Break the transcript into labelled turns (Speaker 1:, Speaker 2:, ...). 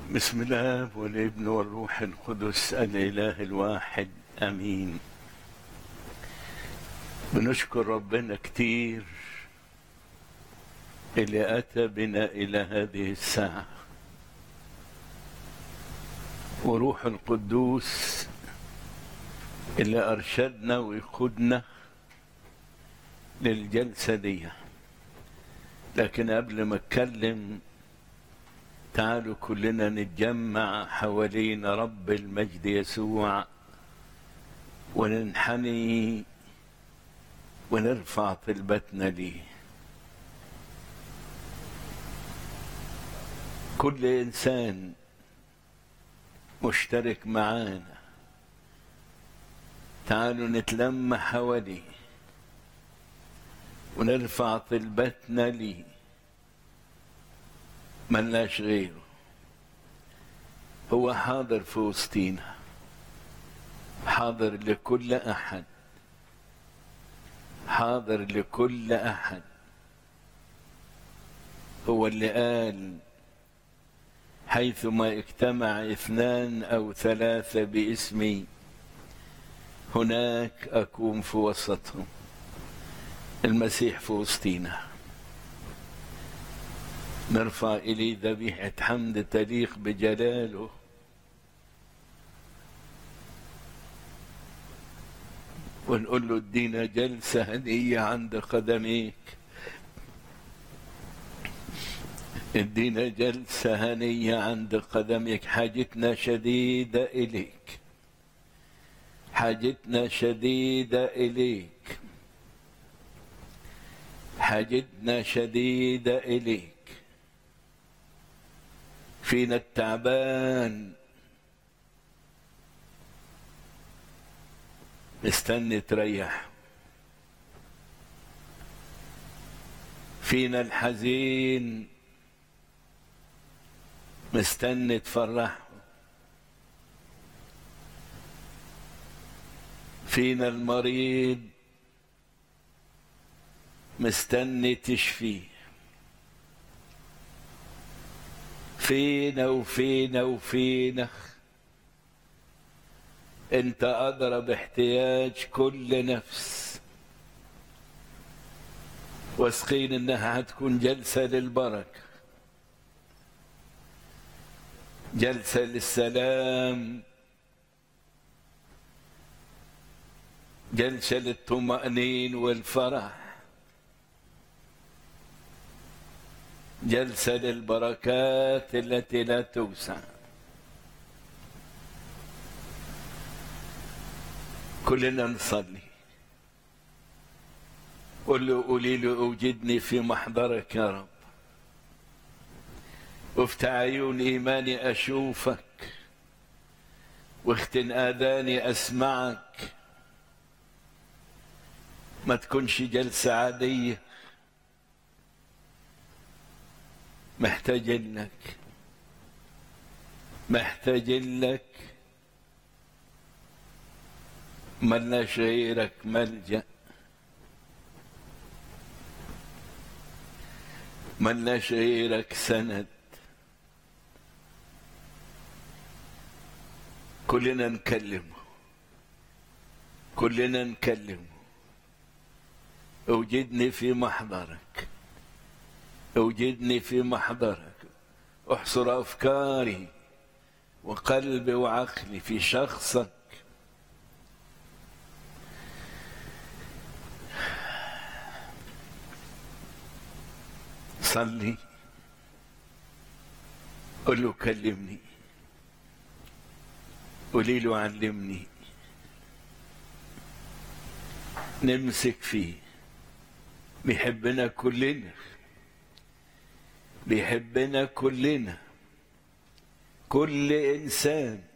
Speaker 1: بسم الله والابن والروح القدس الإله الواحد أمين بنشكر ربنا كتير اللي أتى بنا إلى هذه الساعة وروح القدوس اللي أرشدنا ويقودنا للجلسة دي لكن قبل ما أتكلم تعالوا كلنا نتجمع حوالين رب المجد يسوع وننحني ونرفع طلبتنا ليه كل انسان مشترك معانا تعالوا نتلم حواليه ونرفع طلبتنا ليه ملناش غيره هو حاضر في وسطينا حاضر لكل احد حاضر لكل احد هو اللي قال حيثما اجتمع اثنان او ثلاثه باسمي هناك اكون في وسطهم المسيح في وسطينا نرفع إليه ذبيحة حمد تليق بجلاله ونقول له ادينا جلسة هدية عند قدميك ادينا جلسة هنية عند قدمك حاجتنا شديدة إليك حاجتنا شديدة إليك حاجتنا شديدة إليك فينا التعبان مستني تريح فينا الحزين مستني تفرحه فينا المريض مستني تشفيه فينا وفينا وفينا انت ادرى باحتياج كل نفس واثقين انها هتكون جلسه للبركه جلسه للسلام جلسه للطمانين والفرح جلسة للبركات التي لا توسع كلنا نصلي قل له قولي له اوجدني في محضرك يا رب وافتح عيون ايماني اشوفك واختن اذاني اسمعك ما تكونش جلسه عاديه محتاج لك محتاج لك ملناش غيرك ملجأ ملناش غيرك سند كلنا نكلمه كلنا نكلمه اوجدني في محضرك اوجدني في محضرك احصر افكاري وقلبي وعقلي في شخصك صلي قل له كلمني قولي له علمني نمسك فيه بيحبنا كلنا بيحبنا كلنا كل انسان